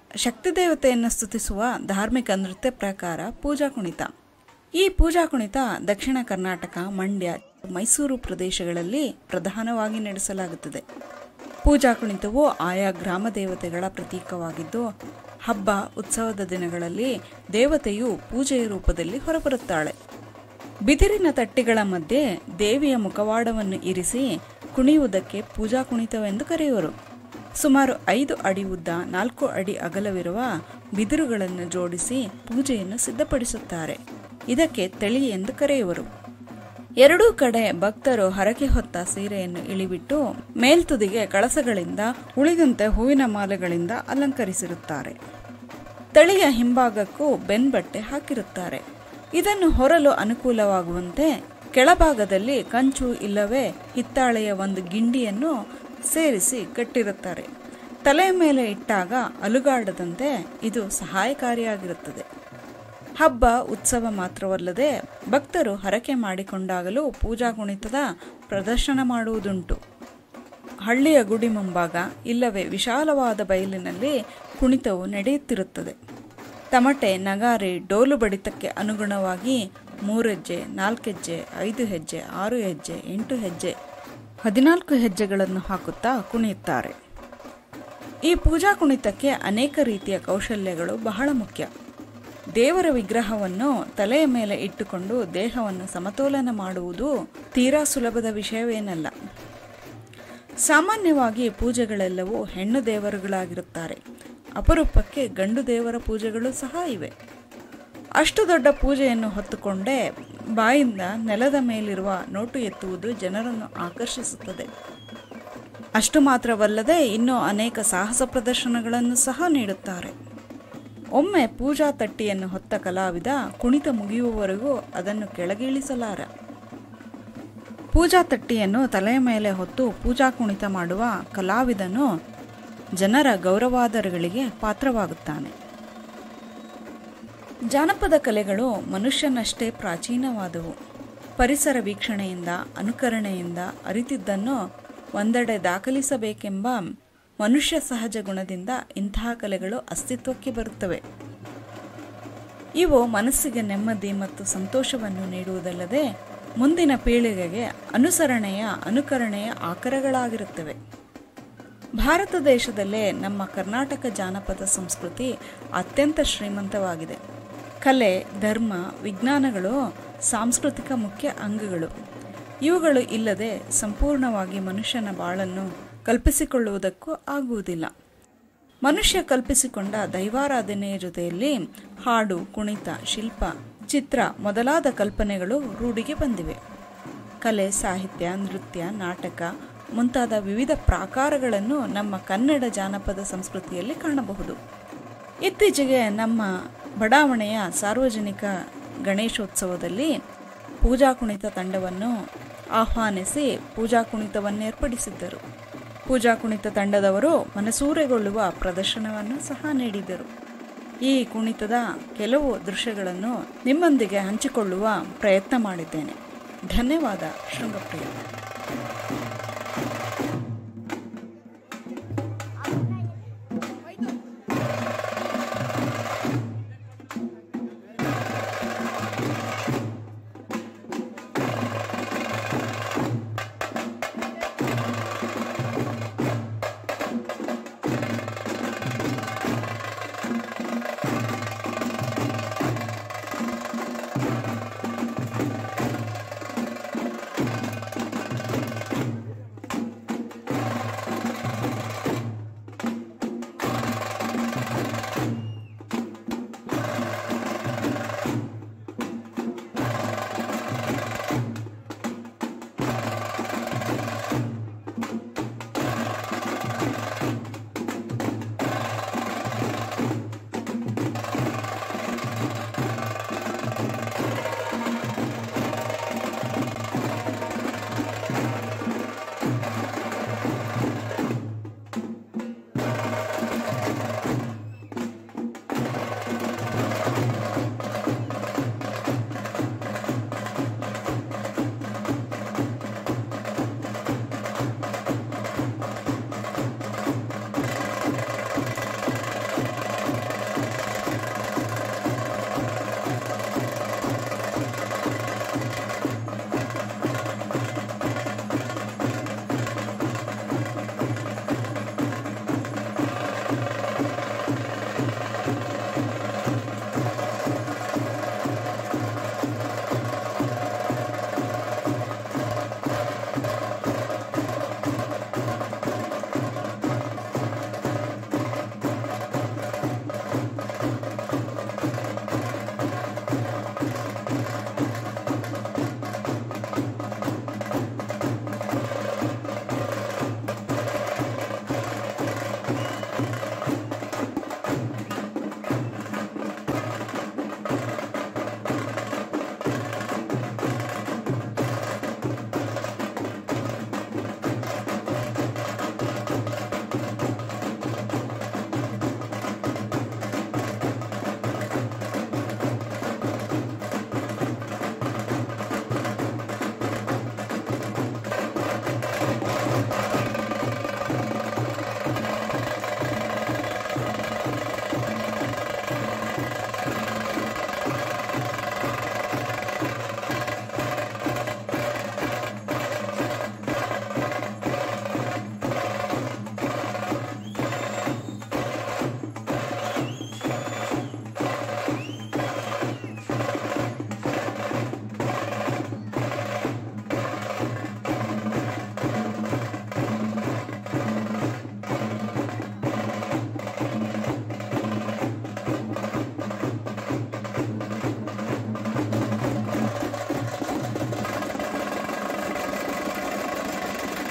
ಶಕ್ತಿ ದೇವತೆಯನ್ನು ಸ್ತುತಿಸುವ ಧಾರ್ಮಿಕ ನೃತ್ಯ ಪ್ರಕಾರ ಪೂಜಾ ಕುಣಿತ ಈ ಪೂಜಾ ಕುಣಿತ ದಕ್ಷಿಣ ಕರ್ನಾಟಕ ಮಂಡ್ಯ ಮೈಸೂರು ಪ್ರದೇಶಗಳಲ್ಲಿ ಪ್ರಧಾನವಾಗಿ ನಡೆಸಲಾಗುತ್ತದೆ ಪೂಜಾ ಕುಣಿತವು ಆಯಾ ಗ್ರಾಮ ದೇವತೆಗಳ ಪ್ರತೀಕವಾಗಿದ್ದು ಹಬ್ಬ ಉತ್ಸವದ ದಿನಗಳಲ್ಲಿ ದೇವತೆಯು ಪೂಜೆಯ ರೂಪದಲ್ಲಿ ಹೊರಬರುತ್ತಾಳೆ ಬಿದಿರಿನ ತಟ್ಟಿಗಳ ಮಧ್ಯೆ ದೇವಿಯ ಮುಖವಾಡವನ್ನು ಇರಿಸಿ ಕುಣಿಯುವುದಕ್ಕೆ ಪೂಜಾ ಕುಣಿತವೆಂದು ಕರೆಯುವರು ಸುಮಾರು ಐದು ಅಡಿ ಉದ್ದ ನಾಲ್ಕು ಅಡಿ ಅಗಲವಿರುವ ಬಿದಿರುಗಳನ್ನು ಜೋಡಿಸಿ ಪೂಜೆಯನ್ನು ಸಿದ್ಧಪಡಿಸುತ್ತಾರೆ ಇದಕ್ಕೆ ತೆಳಿ ಎಂದು ಕರೆಯುವರು ಎರಡೂ ಕಡೆ ಭಕ್ತರು ಹರಕೆ ಹೊತ್ತ ಸೀರೆಯನ್ನು ಇಳಿಬಿಟ್ಟು ಮೇಲ್ತುದಿಗೆ ಕಳಸಗಳಿಂದ ಉಳಿದಂತೆ ಹೂವಿನ ಮಾಲೆಗಳಿಂದ ಅಲಂಕರಿಸಿರುತ್ತಾರೆ ತಳಿಯ ಹಿಂಭಾಗಕ್ಕೂ ಬೆನ್ಬಟ್ಟೆ ಹಾಕಿರುತ್ತಾರೆ ಇದನ್ನು ಹೊರಲು ಅನುಕೂಲವಾಗುವಂತೆ ಕೆಳಭಾಗದಲ್ಲಿ ಕಂಚು ಇಲ್ಲವೇ ಹಿತ್ತಾಳೆಯ ಒಂದು ಗಿಂಡಿಯನ್ನು ಸೇರಿಸಿ ಕಟ್ಟಿರುತ್ತಾರೆ ತಲೆಯ ಮೇಲೆ ಇಟ್ಟಾಗ ಅಲುಗಾಡದಂತೆ ಇದು ಸಹಾಯಕಾರಿಯಾಗಿರುತ್ತದೆ ಹಬ್ಬ ಉತ್ಸವ ಮಾತ್ರವಲ್ಲದೆ ಭಕ್ತರು ಹರಕೆ ಮಾಡಿಕೊಂಡಾಗಲೂ ಪೂಜಾ ಕುಣಿತದ ಪ್ರದರ್ಶನ ಮಾಡುವುದುಂಟು ಹಳ್ಳಿಯ ಗುಡಿ ಮುಂಭಾಗ ಇಲ್ಲವೇ ವಿಶಾಲವಾದ ಬಯಲಿನಲ್ಲಿ ಕುಣಿತವು ನಡೆಯುತ್ತಿರುತ್ತದೆ ತಮಟೆ ನಗಾರಿ ಡೋಲು ಬಡಿತಕ್ಕೆ ಅನುಗುಣವಾಗಿ ಮೂರೆಜ್ಜೆ ನಾಲ್ಕೆಜ್ಜೆ ಐದು ಹೆಜ್ಜೆ ಆರು ಹೆಜ್ಜೆ ಎಂಟು ಹೆಜ್ಜೆ ಹದಿನಾಲ್ಕು ಹೆಜ್ಜೆಗಳನ್ನು ಹಾಕುತ್ತಾ ಕುಣಿಯುತ್ತಾರೆ ಈ ಪೂಜಾ ಕುಣಿತಕ್ಕೆ ಅನೇಕ ರೀತಿಯ ಕೌಶಲ್ಯಗಳು ಬಹಳ ಮುಖ್ಯ ದೇವರ ವಿಗ್ರಹವನ್ನು ತಲೆಯ ಮೇಲೆ ಇಟ್ಟುಕೊಂಡು ದೇಹವನ್ನು ಸಮತೋಲನ ಮಾಡುವುದು ತೀರಾ ಸುಲಭದ ವಿಷಯವೇನಲ್ಲ ಸಾಮಾನ್ಯವಾಗಿ ಪೂಜೆಗಳೆಲ್ಲವೂ ಹೆಣ್ಣು ದೇವರುಗಳಾಗಿರುತ್ತಾರೆ ಅಪರೂಪಕ್ಕೆ ಗಂಡು ದೇವರ ಪೂಜೆಗಳು ಸಹ ಇವೆ ಅಷ್ಟು ದೊಡ್ಡ ಪೂಜೆಯನ್ನು ಹೊತ್ತುಕೊಂಡೇ ಬಾಯಿಂದ ನೆಲದ ಮೇಲಿರುವ ನೋಟು ಎತ್ತುವುದು ಜನರನ್ನು ಆಕರ್ಷಿಸುತ್ತದೆ ಅಷ್ಟು ಮಾತ್ರವಲ್ಲದೆ ಇನ್ನೂ ಅನೇಕ ಸಾಹಸ ಪ್ರದರ್ಶನಗಳನ್ನು ಸಹ ನೀಡುತ್ತಾರೆ ಒಮ್ಮೆ ಪೂಜಾ ತಟ್ಟಿಯನ್ನು ಹೊತ್ತ ಕಲಾವಿದ ಕುಣಿತ ಮುಗಿಯುವವರೆಗೂ ಅದನ್ನು ಕೆಳಗಿಳಿಸಲಾರ ಪೂಜಾ ತಟ್ಟಿಯನ್ನು ತಲೆಯ ಮೇಲೆ ಹೊತ್ತು ಪೂಜಾ ಕುಣಿತ ಮಾಡುವ ಕಲಾವಿದನು ಜನರ ಗೌರವಾದರಗಳಿಗೆ ಪಾತ್ರವಾಗುತ್ತಾನೆ ಜಾನಪದ ಕಲೆಗಳು ಮನುಷ್ಯನಷ್ಟೇ ಪ್ರಾಚೀನವಾದವು ಪರಿಸರ ವೀಕ್ಷಣೆಯಿಂದ ಅನುಕರಣೆಯಿಂದ ಅರಿತಿದ್ದನ್ನು ಒಂದೆಡೆ ದಾಖಲಿಸಬೇಕೆಂಬ ಮನುಷ್ಯ ಸಹಜ ಗುಣದಿಂದ ಇಂತಹ ಕಲೆಗಳು ಅಸ್ತಿತ್ವಕ್ಕೆ ಬರುತ್ತವೆ ಇವು ಮನಸ್ಸಿಗೆ ನೆಮ್ಮದಿ ಮತ್ತು ಸಂತೋಷವನ್ನು ನೀಡುವುದಲ್ಲದೆ ಮುಂದಿನ ಪೀಳಿಗೆಗೆ ಅನುಸರಣೆಯ ಅನುಕರಣೆಯ ಆಕರಗಳಾಗಿರುತ್ತವೆ ಭಾರತ ದೇಶದಲ್ಲೇ ನಮ್ಮ ಕರ್ನಾಟಕ ಜಾನಪದ ಸಂಸ್ಕೃತಿ ಅತ್ಯಂತ ಶ್ರೀಮಂತವಾಗಿದೆ ಕಲೆ ಧರ್ಮ ವಿಜ್ಞಾನಗಳು ಸಾಂಸ್ಕೃತಿಕ ಮುಖ್ಯ ಅಂಗಗಳು ಇವುಗಳು ಇಲ್ಲದೆ ಸಂಪೂರ್ಣವಾಗಿ ಮನುಷ್ಯನ ಬಾಳನ್ನು ಕಲ್ಪಿಸಿಕೊಳ್ಳುವುದಕ್ಕೂ ಆಗುವುದಿಲ್ಲ ಮನುಷ್ಯ ಕಲ್ಪಿಸಿಕೊಂಡ ದೈವಾರಾಧನೆಯ ಜೊತೆಯಲ್ಲಿ ಹಾಡು ಕುಣಿತ ಶಿಲ್ಪ ಚಿತ್ರ ಮೊದಲಾದ ಕಲ್ಪನೆಗಳು ರೂಢಿಗೆ ಬಂದಿವೆ ಕಲೆ ಸಾಹಿತ್ಯ ನೃತ್ಯ ನಾಟಕ ಮುಂತಾದ ವಿವಿಧ ಪ್ರಾಕಾರಗಳನ್ನು ನಮ್ಮ ಕನ್ನಡ ಜಾನಪದ ಸಂಸ್ಕೃತಿಯಲ್ಲಿ ಕಾಣಬಹುದು ಇತ್ತೀಚೆಗೆ ನಮ್ಮ ಬಡಾವಣೆಯ ಸಾರ್ವಜನಿಕ ಗಣೇಶೋತ್ಸವದಲ್ಲಿ ಪೂಜಾ ಕುಣಿತ ತಂಡವನ್ನು ಆಹ್ವಾನಿಸಿ ಪೂಜಾ ಕುಣಿತವನ್ನೇರ್ಪಡಿಸಿದ್ದರು ಪೂಜಾ ಕುಣಿತ ತಂಡದವರು ಮನಸೂರೆಗೊಳ್ಳುವ ಪ್ರದರ್ಶನವನ್ನು ಸಹ ನೀಡಿದರು ಈ ಕುಣಿತದ ಕೆಲವು ದೃಶ್ಯಗಳನ್ನು ನಿಮ್ಮೊಂದಿಗೆ ಹಂಚಿಕೊಳ್ಳುವ ಪ್ರಯತ್ನ ಮಾಡಿದ್ದೇನೆ ಧನ್ಯವಾದ ಶೃಂಗಪ್ರಿಯ